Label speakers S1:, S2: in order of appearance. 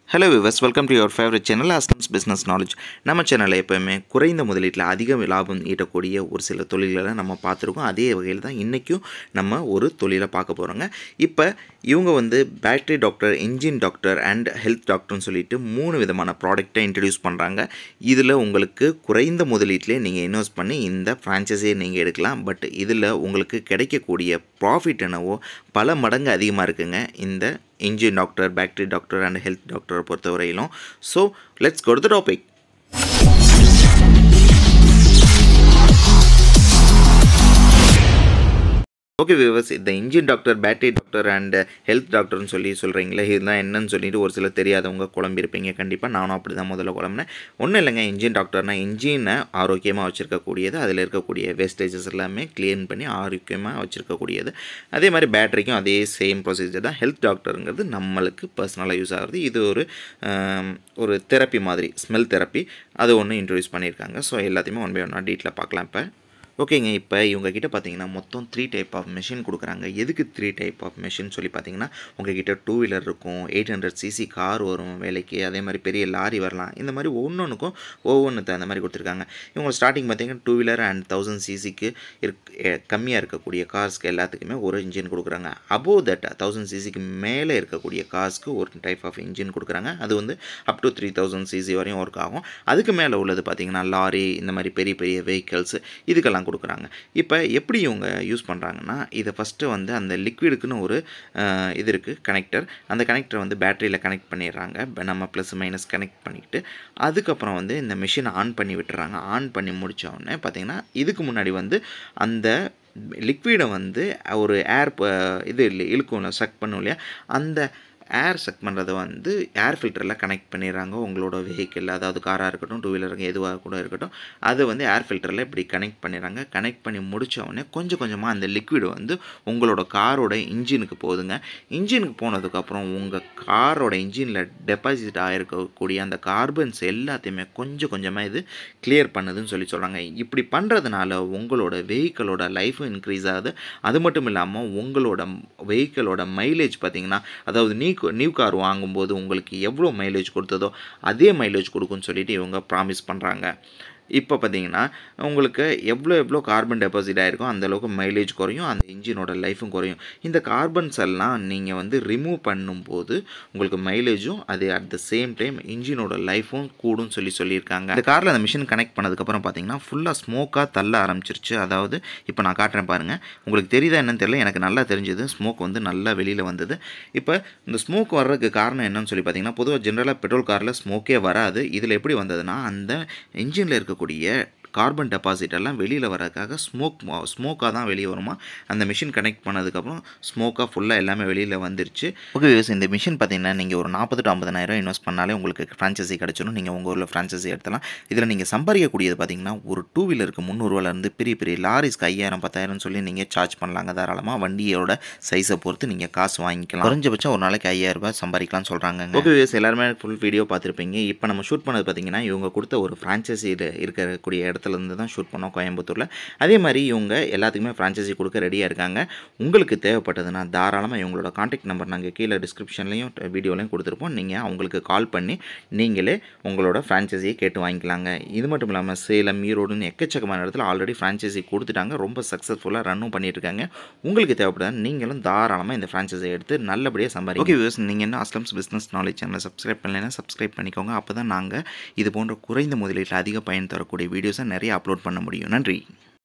S1: hello viewers welcome to your favourite channel Aslam's business knowledge நம்ம சேனலில் எப்போயுமே குறைந்த முதலீட்டில் அதிக லாபம் ஈட்டக்கூடிய ஒரு சில தொழில்களை நம்ம பார்த்துருக்கோம் அதே வகையில் தான் இன்றைக்கும் நம்ம ஒரு தொழிலை பார்க்க போகிறோங்க இப்போ இவங்க வந்து battery doctor engine doctor and health டாக்டர்னு சொல்லிட்டு மூணு விதமான ப்ராடக்ட்டை இன்ட்ரடியூஸ் பண்ணுறாங்க இதில் உங்களுக்கு குறைந்த முதலீட்டிலே நீங்கள் இன்வெஸ்ட் பண்ணி இந்த ஃப்ரான்ச்சைஸியை நீங்கள் எடுக்கலாம் பட் இதில் உங்களுக்கு கிடைக்கக்கூடிய ப்ராஃபிட் என்னவோ பல மடங்கு அதிகமாக இருக்குங்க இந்த engine doctor factory doctor and health டாக்டரை பொறுத்தவரையிலும் so let's go to the topic okay viewers இந்த engine doctor battery doctor and health டாக்டர்னு சொல்லி சொல்கிறீங்களே இதுதான் என்னன்னு சொல்லிட்டு ஒரு சிலர் தெரியாதவங்க குழம்பிருப்பீங்க கண்டிப்பாக நானும் அப்படி தான் முதல்ல குழம்பினேன் ஒன்றும் இல்லைங்க இன்ஜின் டாக்டர்னா இன்ஜினை ஆரோக்கியமாக வச்சுருக்கக்கூடியது அதில் இருக்கக்கூடிய வேஸ்டேஜஸ் எல்லாமே க்ளீன் பண்ணி ஆரோக்கியமாக வச்சுருக்கக்கூடியது அதே மாதிரி பேட்டரிக்கும் அதே சேம் ப்ரொசீஜர் தான் ஹெல்த் டாக்டருங்கிறது நம்மளுக்கு பர்சனலாக யூஸ் ஆகுது இது ஒரு ஆம், ஒரு தெரப்பி மாதிரி ஸ்மெல் தெரப்பி அது ஒன்று இன்ட்ரடியூஸ் பண்ணியிருக்காங்க ஸோ எல்லாத்தையுமே ஒன் பை ஒன்னாக டீட்டில் பார்க்கலாம் இப்போ ஓகேங்க இப்போ இவங்க கிட்ட பார்த்தீங்கன்னா மொத்தம் த்ரீ டைப் ஆஃப் மெஷின் கொடுக்குறாங்க எதுக்கு த்ரீ டைப் ஆஃப் மெஷின் சொல்லி பார்த்தீங்கன்னா உங்ககிட்ட டூ வீலர் இருக்கும் எயிட் ஹண்ட்ரட் சிசி கார் வரும் வேலைக்கு அதே மாதிரி பெரிய லாரி வரலாம் இந்த மாதிரி ஒவ்வொன்றுக்கும் ஒவ்வொன்று தகுந்த மாதிரி கொடுத்துருக்காங்க இவங்க ஸ்டார்டிங் பார்த்தீங்கன்னா டூ வீலர் அண்ட் தௌசண்ட் சிசிக்கு இருக் கம்மியாக இருக்கக்கூடிய கார்ஸ்க்கு எல்லாத்துக்குமே ஒரு இன்ஜின் கொடுக்குறாங்க அபோவ் தட் தௌசண்ட் சிசிக்கு மேலே இருக்கக்கூடிய கார்ஸ்க்கு ஒரு டைப் ஆஃப் இன்ஜின் கொடுக்குறாங்க அது வந்து up to three thousand CC வரையும் ஒர்க் ஆகும் அதுக்கு மேலே உள்ளது பார்த்தீங்கன்னா லாரி இந்த மாதிரி பெரிய பெரிய வெஹிக்கல்ஸ் இதுக்கெல்லாம் கொடுக்குறாங்க இப்போ எப்படி இவங்க யூஸ் பண்ணுறாங்கன்னா இதை ஃபஸ்ட்டு வந்து அந்த லிக்விடுக்குன்னு ஒரு அஹ், இது இருக்குது கனெக்டர் அந்த கனெக்டரை வந்து பேட்டரியில் கனெக்ட் பண்ணிடுறாங்க ப- நம்ம ப்ளஸ் மைனஸ் கனெக்ட் பண்ணிக்கிட்டு அதுக்கப்புறம் வந்து இந்த மிஷினை ஆன் பண்ணி விட்டுறாங்க ஆன் பண்ணி முடிச்ச உடனே பார்த்தீங்கன்னா இதுக்கு முன்னாடி வந்து அந்த லிக்விடை வந்து ஒரு ஏர் இது இல்லை இழுக்கும்ல சக் பண்ணும் இல்லையா அந்த ஏர் செக் பண்ணுறதை வந்து ஏர் ஃபில்டரில் கனெக்ட் பண்ணிடுறாங்க உங்களோட வெஹிக்கிள் அதாவது காராக இருக்கட்டும் டூ வீலருக்கு எதுவாக கூட இருக்கட்டும் அதை வந்து ஏர் ஃபில்டரில் இப்படி கனெக்ட் பண்ணிடுறாங்க கனெக்ட் பண்ணி முடிச்ச உடனே கொஞ்சம் கொஞ்சமாக அந்த லிக்விட் வந்து உங்களோட காரோட இன்ஜினுக்கு போகுதுங்க இன்ஜினுக்கு போனதுக்கப்புறம் உங்கள் காரோட இன்ஜினில் டெபாசிட் ஆகிருக்கக்கூடிய அந்த கார்பன்ஸ் எல்லாத்தையுமே கொஞ்சம் கொஞ்சமாக இது கிளியர் பண்ணுதுன்னு சொல்லி சொல்கிறாங்க இப்படி பண்ணுறதுனால உங்களோட வெஹிக்கிளோட லைஃபும் இன்க்ரீஸ் ஆகுது அது மட்டும் இல்லாமல் உங்களோட வெஹிக்கிளோட மைலேஜ் பார்த்தீங்கன்னா அதாவது நியூ நியூ கார் வாங்கும்போது உங்களுக்கு எவ்வளோ மைலேஜ் கொடுத்ததோ அதே மைலேஜ் கொடுக்குன்னு சொல்லிட்டு இவங்க ப்ராமிஸ் பண்ணுறாங்க இப்போ பார்த்தீங்கன்னா உங்களுக்கு எவ்வளோ எவ்வளோ கார்பன் டெபாசிட் ஆகிருக்கோ அந்த அளவுக்கு மைலேஜ் குறையும் அந்த இன்ஜினோட லைஃபும் குறையும் இந்த கார்பன்ஸ் எல்லாம் நீங்கள் வந்து ரிமூவ் பண்ணும்போது உங்களுக்கு மைலேஜும் அது அட் த சேம் டைம் இன்ஜினோட லைஃபும் கூடும்னு சொல்லி சொல்லியிருக்காங்க இந்த காரில் அந்த மிஷின் கனெக்ட் பண்ணதுக்கப்புறம் பார்த்தீங்கன்னா ஃபுல்லாக ஸ்மோக்காக தள்ள ஆரம்பிச்சிருச்சு அதாவது இப்போ நான் காட்டுறேன் பாருங்கள் உங்களுக்கு தெரியுதா என்னன்னு தெரியல எனக்கு நல்லா தெரிஞ்சது ஸ்மோக் வந்து நல்லா வெளியில் வந்தது இப்போ இந்த ஸ்மோக் வர்றதுக்கு காரணம் என்னன்னு சொல்லி பார்த்தீங்கன்னா பொதுவாக ஜென்ரலாக பெட்ரோல் காரில் ஸ்மோக்கே வராது இதில் எப்படி வந்ததுன்னா அந்த இன்ஜினில் இருக்கக்கூடிய கார்பன் டெபாசிட் எல்லாம் வெளியில் வரதுக்காக ஸ்மோக் ஸ்மோக்காக தான் வெளியே வருமா அந்த மிஷின் கனெக்ட் பண்ணதுக்கப்புறம் ஸ்மோக்காக ஃபுல்லாக எல்லாமே வெளியில் வந்துருச்சு ஓகே இந்த மிஷின் பார்த்தீங்கன்னா நீங்கள் ஒரு நாற்பது டு ஐம்பதாயிரம் இன்வெஸ்ட் பண்ணாலே உங்களுக்கு ஃப்ரான்ச்சைசி கிடச்சிடும் நீங்கள் உங்கள் ஊரில் ஃப்ரான்ச்சைசி எடுத்தலாம் இதில் நீங்கள் சம்பாதிக்கக்கூடியது பார்த்தீங்கன்னா ஒரு டூ வீலருக்கு முந்நூறுவாலேருந்து பெரிய பெரிய லாரிஸ்க்கு ஐயாயிரம் பத்தாயிரம் சொல்லி நீங்கள் சார்ஜ் பண்ணலாங்க தாராளமாக வண்டியோட சைஸை பொறுத்து நீங்கள் காசு வாங்கிக்கலாம் குறைஞ்சபட்சம் ஒரு நாளைக்கு ஐயாயிரம் ரூபாய் சம்பாதிக்கலாம்னு சொல்கிறாங்க ஓகே எல்லாருமே ஃபுல் வீடியோ பார்த்துருப்பீங்க இப்போ நம்ம ஷூட் பண்ணது பார்த்தீங்கன்னா இவங்க கொடுத்த ஒரு ஃப்ரான்ச்சைசியில் இருக்கக்கூடிய இடத்துல இருந்து தான் ஷூட் பண்ணோம் கோயம்புத்தூரில் அதே மாதிரி இவங்க எல்லாத்துக்குமே ஃப்ரான்ச்சைசி கொடுக்க ரெடியாக இருக்காங்க உங்களுக்கு தேவைப்பட்டதுன்னா தாராளமாக இவங்களோட காண்டாக்ட் நம்பர் நாங்கள் கீழே டிஸ்கிரிப்ஷன்லையும் வீடியோலையும் கொடுத்துருப்போம் நீங்கள் அவங்களுக்கு கால் பண்ணி நீங்களே உங்களோட ஃப்ரான்ச்சைசியை கேட்டு வாங்கிக்கலாங்க இது மட்டும் இல்லாமல் சேலம் ஈரோடுன்னு எக்கச்சக்கமான இடத்துல ஆல்ரெடி ஃப்ரான்ச்சைசி கொடுத்துட்டாங்க ரொம்ப சக்ஸஸ்ஃபுல்லாக ரன்னும் பண்ணிட்டு இருக்காங்க உங்களுக்கு தேவைப்படுதா நீங்களும் தாராளமாக இந்த ஃப்ரான்ச்சைஸை எடுத்து நல்லபடியாக சம்பாதிங்க ஓகே வியூஸ் நீங்கள் என்ன அஸ்லம்ஸ் பிஸ்னஸ் நாலேஜ் சேனலை சப்ஸ்கிரைப் பண்ணலைன்னா சப்ஸ்கிரைப் பண்ணிக்கோங்க அப்போ தான் நாங்கள் இது போன்ற குறைந்த முதலீட்டில் அதிக பயன் தரக்கூடிய வீடியோஸை நிறைய அப்லோட் பண்ண முடியும் நன்றி